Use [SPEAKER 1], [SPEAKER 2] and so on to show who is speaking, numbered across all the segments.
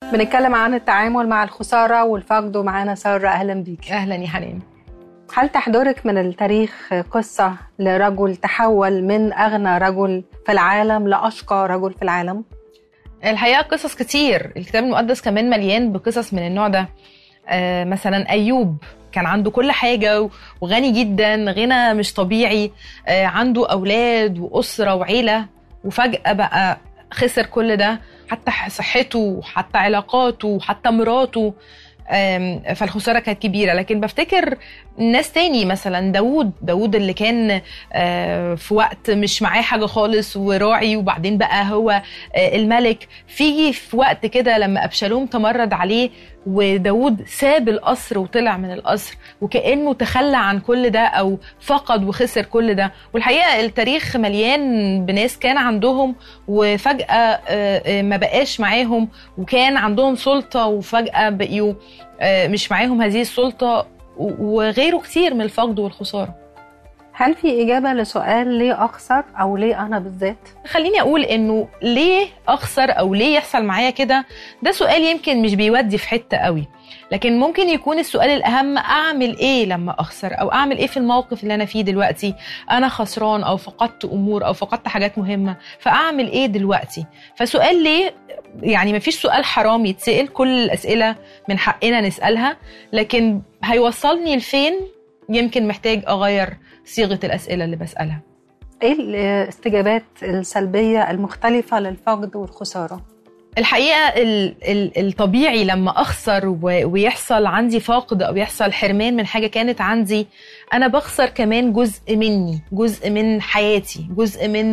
[SPEAKER 1] بنتكلم عن التعامل مع الخسارة والفقد ومعانا سارة أهلا بيك
[SPEAKER 2] اهلا يا حنان
[SPEAKER 1] هل تحضرك من التاريخ قصة لرجل تحول من أغنى رجل في العالم لأشقى رجل في العالم؟
[SPEAKER 2] الحقيقه قصص كتير الكتاب المقدس كمان مليان بقصص من النوع ده آه مثلا ايوب كان عنده كل حاجة وغني جدا غنى مش طبيعي آه عنده أولاد وأسرة وعيلة وفجأة بقى خسر كل ده حتى صحته وحتى علاقاته وحتى مراته آم، فالخسارة كانت كبيرة لكن بفتكر ناس تاني مثلا داوود داوود اللي كان آه، في وقت مش معاه حاجة خالص وراعي وبعدين بقى هو آه، الملك فيجي في وقت كده لما أبشالوم تمرد عليه وداود ساب القصر وطلع من القصر وكأنه تخلى عن كل ده أو فقد وخسر كل ده والحقيقة التاريخ مليان بناس كان عندهم وفجأة آه، آه، ما بقاش معاهم وكان عندهم سلطة وفجأة بقيوا آه، مش معاهم هذه السلطة و- وغيره كتير من الفقد والخسارة
[SPEAKER 1] هل في إجابة لسؤال ليه أخسر أو ليه أنا بالذات؟
[SPEAKER 2] خليني اقول انه ليه اخسر او ليه يحصل معايا كده ده سؤال يمكن مش بيودي في حته قوي لكن ممكن يكون السؤال الاهم اعمل ايه لما اخسر او اعمل ايه في الموقف اللي انا فيه دلوقتي انا خسران او فقدت امور او فقدت حاجات مهمه فاعمل ايه دلوقتي فسؤال ليه يعني مفيش سؤال حرام يتسال كل الاسئله من حقنا نسالها لكن هيوصلني لفين يمكن محتاج اغير صيغه الاسئله اللي بسالها
[SPEAKER 1] إيه الاستجابات السلبية المختلفة للفقد والخسارة؟
[SPEAKER 2] الحقيقه ال- ال- الطبيعي لما اخسر و- ويحصل عندي فاقد او يحصل حرمان من حاجه كانت عندي انا بخسر كمان جزء مني جزء من حياتي جزء من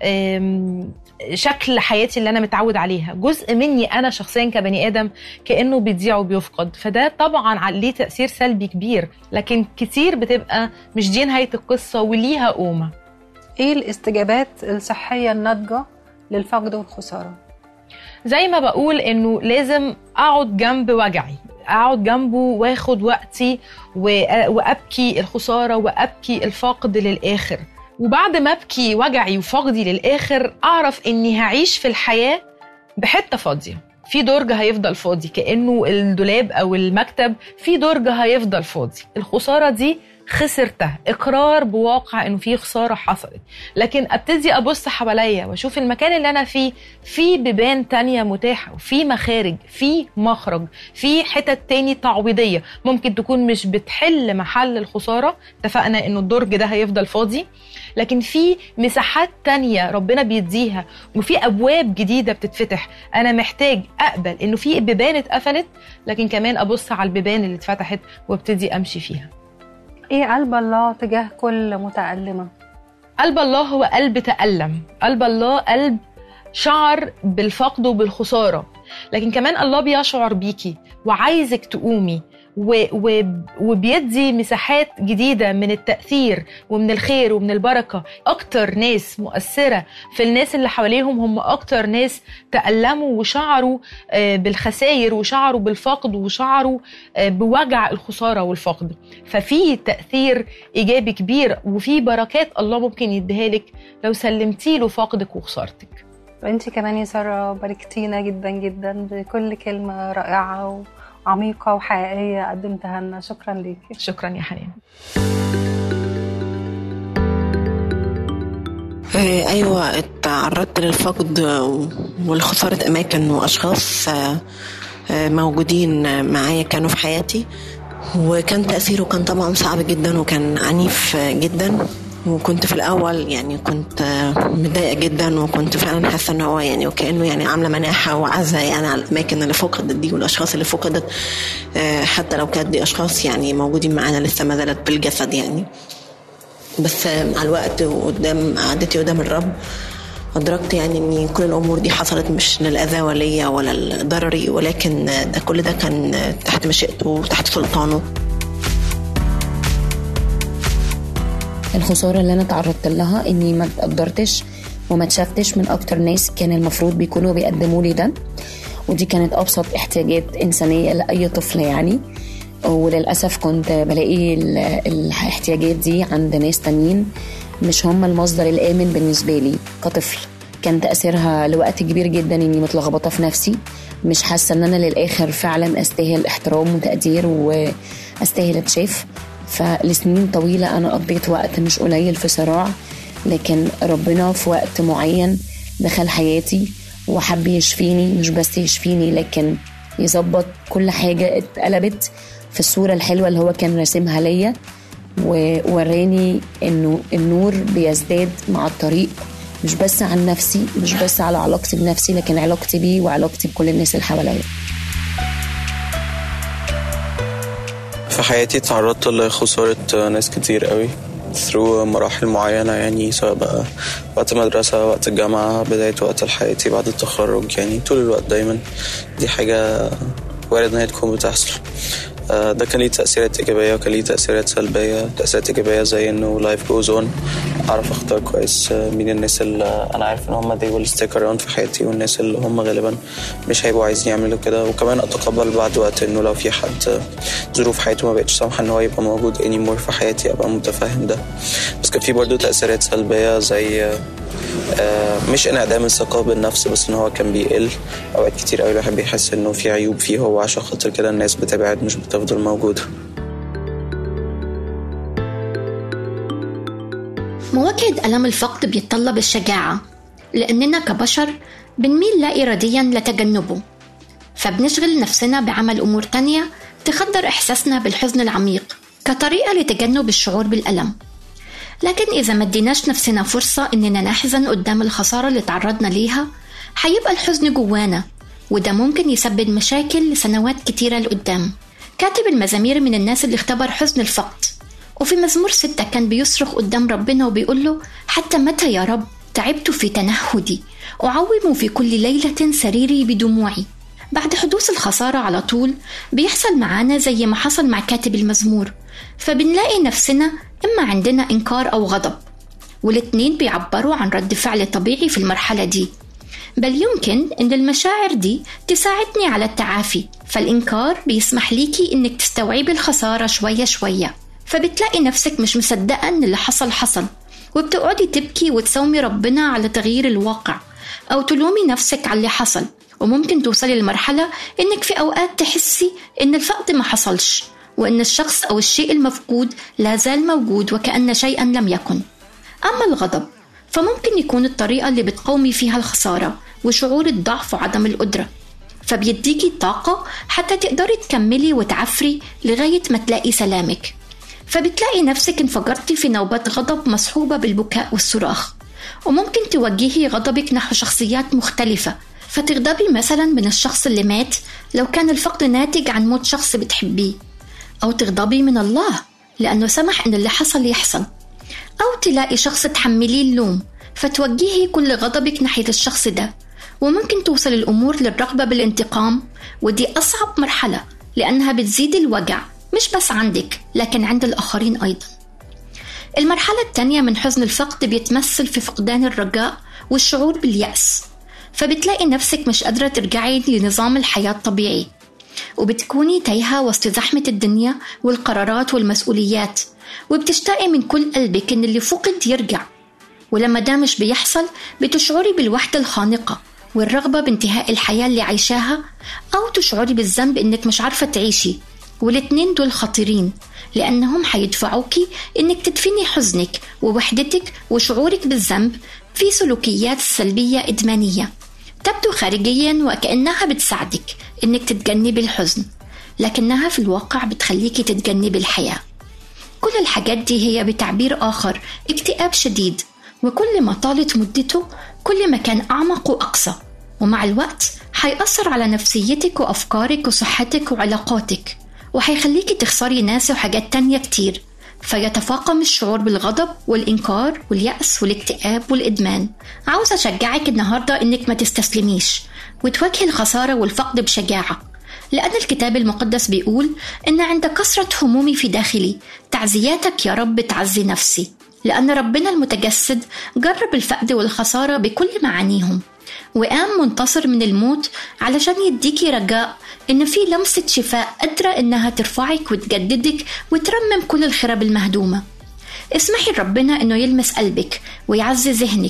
[SPEAKER 2] آم، شكل حياتي اللي انا متعود عليها جزء مني انا شخصيا كبني ادم كانه بيضيع وبيفقد فده طبعا عليه تاثير سلبي كبير لكن كتير بتبقى مش دي نهايه القصه وليها قومه
[SPEAKER 1] إيه الاستجابات الصحية الناضجة للفقد والخسارة؟
[SPEAKER 2] زي ما بقول انه لازم اقعد جنب وجعي اقعد جنبه واخد وقتي و- وابكي الخساره وابكي الفقد للاخر وبعد ما ابكي وجعي وفقدي للاخر اعرف اني هعيش في الحياه بحته فاضيه في درج هيفضل فاضي كانه الدولاب او المكتب في درج هيفضل فاضي الخساره دي خسرتها اقرار بواقع انه في خساره حصلت لكن ابتدي ابص حواليا واشوف المكان اللي انا فيه في بيبان تانية متاحة وفي مخارج في مخرج في حتت تاني تعويضية ممكن تكون مش بتحل محل الخسارة اتفقنا انه الدرج ده هيفضل فاضي لكن في مساحات تانية ربنا بيديها وفي ابواب جديدة بتتفتح انا محتاج اقبل انه في بيبان اتقفلت لكن كمان ابص على البيبان اللي اتفتحت وابتدي امشي فيها
[SPEAKER 1] إيه قلب الله تجاه كل متألمة؟
[SPEAKER 2] قلب الله هو قلب تألم قلب الله قلب شعر بالفقد وبالخسارة لكن كمان الله بيشعر بيكي وعايزك تقومي و و وبيدي مساحات جديدة من التأثير ومن الخير ومن البركة أكتر ناس مؤثرة في الناس اللي حواليهم هم أكتر ناس تألموا وشعروا آه، بالخسائر وشعروا بالفقد وشعروا آه، بوجع الخسارة والفقد ففي تأثير إيجابي كبير وفي بركات الله ممكن يديها لك لو سلمتي له فقدك وخسارتك
[SPEAKER 1] وانت كمان يا سارة باركتينا جدا جدا بكل كلمة رائعة وعميقة وحقيقية قدمتها لنا شكرا ليكي
[SPEAKER 2] شكرا يا حنان
[SPEAKER 3] آه، أيوة اتعرضت للفقد ولخسارة أماكن وأشخاص آه، آه، موجودين معايا كانوا في حياتي وكان تأثيره كان طبعا صعب جدا وكان عنيف جدا وكنت في الأول يعني كنت آه، متضايقة جدا وكنت فعلا حاسة إن هو يعني وكأنه يعني عاملة مناحة وعزة يعني على الأماكن اللي فقدت دي والأشخاص اللي فقدت آه، حتى لو كانت دي أشخاص يعني موجودين معانا لسه ما زالت بالجسد يعني بس مع الوقت وقدام قعدتي قدام الرب أدركت يعني إن كل الأمور دي حصلت مش للأذى ليا ولا لضرري ولكن ده كل ده كان تحت مشيئته وتحت سلطانه
[SPEAKER 4] الخسارة اللي أنا تعرضت لها إني ما اتقدرتش وما اتشافتش من أكتر ناس كان المفروض بيكونوا بيقدموا لي ده ودي كانت أبسط احتياجات إنسانية لأي طفل يعني وللأسف كنت بلاقي ال- الاحتياجات دي عند ناس تانيين مش هم المصدر الآمن بالنسبة لي كطفل كان تأثيرها لوقت كبير جدا إني متلخبطة في نفسي مش حاسة إن أنا للآخر فعلا أستاهل احترام وتقدير وأستاهل أتشاف فلسنين طويلة أنا قضيت وقت مش قليل في صراع لكن ربنا في وقت معين دخل حياتي وحب يشفيني مش بس يشفيني لكن يظبط كل حاجة اتقلبت في الصورة الحلوة اللي هو كان راسمها ليا ووراني انه النور بيزداد مع الطريق مش بس عن نفسي مش بس على علاقتي بنفسي لكن علاقتي بيه وعلاقتي بكل الناس اللي حواليا
[SPEAKER 5] في حياتي تعرضت لخسارة ناس كتير قوي ثرو مراحل معينة يعني سواء بقى وقت مدرسة وقت الجامعة بداية وقت حياتي بعد التخرج يعني طول الوقت دايما دي حاجة وارد إن هي تكون بتحصل ده كان ليه تأثيرات إيجابية وكان ليه تأثيرات سلبية تأثيرات إيجابية زي إنه لايف جوز أون أعرف أختار كويس مين الناس اللي أنا عارف إن هم they will stick around في حياتي والناس اللي هم غالبا مش هيبقوا عايزين يعملوا كده وكمان أتقبل بعد وقت إنه لو في حد ظروف حياته ما بقتش سامحة إن هو يبقى موجود anymore في حياتي أبقى متفهم ده بس كان في برضه تأثيرات سلبية زي مش انعدام الثقة بالنفس بس ان هو كان بيقل اوقات كتير قوي الواحد بيحس انه في عيوب فيه هو عشان خاطر كده الناس بتبعد مش بتفضل موجودة
[SPEAKER 6] مواجهة ألم الفقد بيتطلب الشجاعة لأننا كبشر بنميل لا إراديا لتجنبه فبنشغل نفسنا بعمل أمور تانية تخدر إحساسنا بالحزن العميق كطريقة لتجنب الشعور بالألم لكن إذا ما اديناش نفسنا فرصة إننا نحزن قدام الخسارة اللي تعرضنا ليها هيبقى الحزن جوانا وده ممكن يسبب مشاكل لسنوات كتيرة لقدام كاتب المزامير من الناس اللي اختبر حزن الفقد وفي مزمور ستة كان بيصرخ قدام ربنا وبيقول له حتى متى يا رب تعبت في تنهدي أعوم في كل ليلة سريري بدموعي بعد حدوث الخسارة على طول بيحصل معانا زي ما حصل مع كاتب المزمور فبنلاقي نفسنا إما عندنا إنكار أو غضب والاتنين بيعبروا عن رد فعل طبيعي في المرحلة دي بل يمكن إن المشاعر دي تساعدني على التعافي فالإنكار بيسمح ليكي إنك تستوعبي الخسارة شوية شوية فبتلاقي نفسك مش مصدقة إن اللي حصل حصل وبتقعدي تبكي وتساومي ربنا على تغيير الواقع أو تلومي نفسك على اللي حصل وممكن توصلي لمرحلة إنك في أوقات تحسي إن الفقد ما حصلش وإن الشخص أو الشيء المفقود لا زال موجود وكأن شيئا لم يكن أما الغضب فممكن يكون الطريقة اللي بتقاومي فيها الخسارة وشعور الضعف وعدم القدرة فبيديكي طاقة حتى تقدري تكملي وتعفري لغاية ما تلاقي سلامك فبتلاقي نفسك انفجرتي في نوبات غضب مصحوبة بالبكاء والصراخ وممكن توجهي غضبك نحو شخصيات مختلفة فتغضبي مثلا من الشخص اللي مات لو كان الفقد ناتج عن موت شخص بتحبيه أو تغضبي من الله لأنه سمح إن اللي حصل يحصل أو تلاقي شخص تحمليه اللوم فتوجهي كل غضبك ناحية الشخص ده وممكن توصل الأمور للرغبة بالانتقام ودي أصعب مرحلة لأنها بتزيد الوجع مش بس عندك لكن عند الآخرين أيضا المرحلة الثانية من حزن الفقد بيتمثل في فقدان الرجاء والشعور باليأس فبتلاقي نفسك مش قادرة ترجعي لنظام الحياة الطبيعي وبتكوني تايهة وسط زحمة الدنيا والقرارات والمسؤوليات وبتشتاقي من كل قلبك إن اللي فقد يرجع ولما ده مش بيحصل بتشعري بالوحدة الخانقة والرغبة بانتهاء الحياة اللي عايشاها أو تشعري بالذنب إنك مش عارفة تعيشي والاتنين دول خطيرين لأنهم حيدفعوكي إنك تدفني حزنك ووحدتك وشعورك بالذنب في سلوكيات سلبية إدمانية تبدو خارجيا وكأنها بتساعدك إنك تتجنبي الحزن لكنها في الواقع بتخليكي تتجنبي الحياة كل الحاجات دي هي بتعبير آخر اكتئاب شديد وكل ما طالت مدته كل ما كان أعمق وأقصى ومع الوقت حيأثر على نفسيتك وأفكارك وصحتك وعلاقاتك وحيخليكي تخسري ناس وحاجات تانية كتير فيتفاقم الشعور بالغضب والإنكار واليأس والاكتئاب والإدمان عاوزة أشجعك النهاردة إنك ما تستسلميش وتواجهي الخسارة والفقد بشجاعة لأن الكتاب المقدس بيقول إن عند كثرة همومي في داخلي تعزياتك يا رب تعزي نفسي لأن ربنا المتجسد جرب الفقد والخسارة بكل معانيهم وقام منتصر من الموت علشان يديكي رجاء إن في لمسة شفاء قادرة إنها ترفعك وتجددك وترمم كل الخرب المهدومة اسمحي لربنا إنه يلمس قلبك ويعزي ذهنك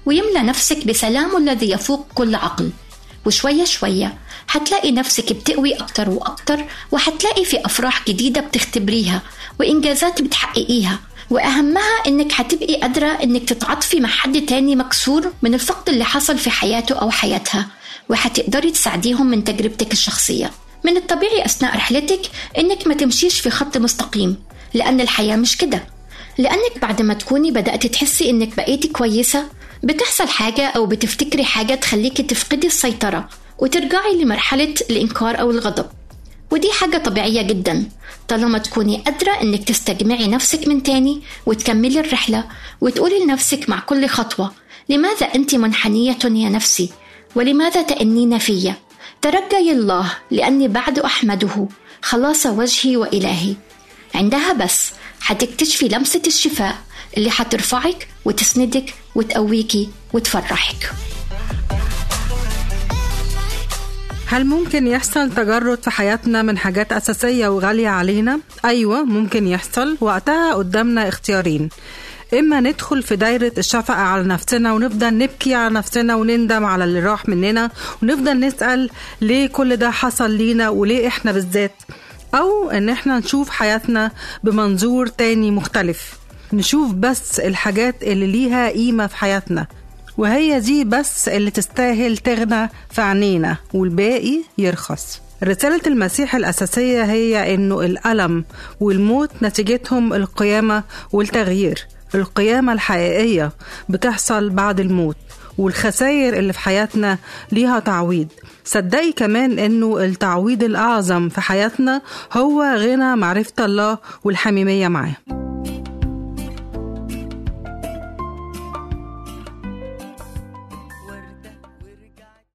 [SPEAKER 6] ويملى نفسك بسلامه الذي يفوق كل عقل وشوية شوية حتلاقي نفسك بتقوي أكتر وأكتر وحتلاقي في أفراح جديدة بتختبريها وإنجازات بتحققيها وأهمها إنك حتبقي قادرة إنك تتعاطفي مع حد تاني مكسور من الفقد اللي حصل في حياته أو حياتها وحتقدري تساعديهم من تجربتك الشخصية من الطبيعي أثناء رحلتك إنك ما تمشيش في خط مستقيم لأن الحياة مش كده لأنك بعد ما تكوني بدأت تحسي إنك بقيتي كويسة بتحصل حاجة أو بتفتكري حاجة تخليكي تفقدي السيطرة وترجعي لمرحلة الإنكار أو الغضب ودي حاجة طبيعية جدا طالما تكوني قادرة إنك تستجمعي نفسك من تاني وتكملي الرحلة وتقولي لنفسك مع كل خطوة لماذا أنت منحنية يا نفسي ولماذا تأنين في ترجي الله لأني بعد أحمده خلاص وجهي وإلهي عندها بس حتكتشفي لمسة الشفاء اللي حترفعك وتسندك وتقويكي وتفرحك
[SPEAKER 1] هل ممكن يحصل تجرد في حياتنا من حاجات أساسية وغالية علينا؟ أيوة ممكن يحصل وقتها قدامنا اختيارين إما ندخل في دايرة الشفقة على نفسنا ونفضل نبكي على نفسنا ونندم على اللي راح مننا ونفضل نسأل ليه كل ده حصل لينا وليه إحنا بالذات أو إن إحنا نشوف حياتنا بمنظور تاني مختلف نشوف بس الحاجات اللي ليها قيمة في حياتنا وهي دي بس اللي تستاهل تغنى في عينينا والباقي يرخص رسالة المسيح الأساسية هي إنه الألم والموت نتيجتهم القيامة والتغيير القيامة الحقيقية بتحصل بعد الموت والخسائر اللي في حياتنا ليها تعويض صدقي كمان انه التعويض الاعظم في حياتنا هو غنى معرفة الله والحميمية معاه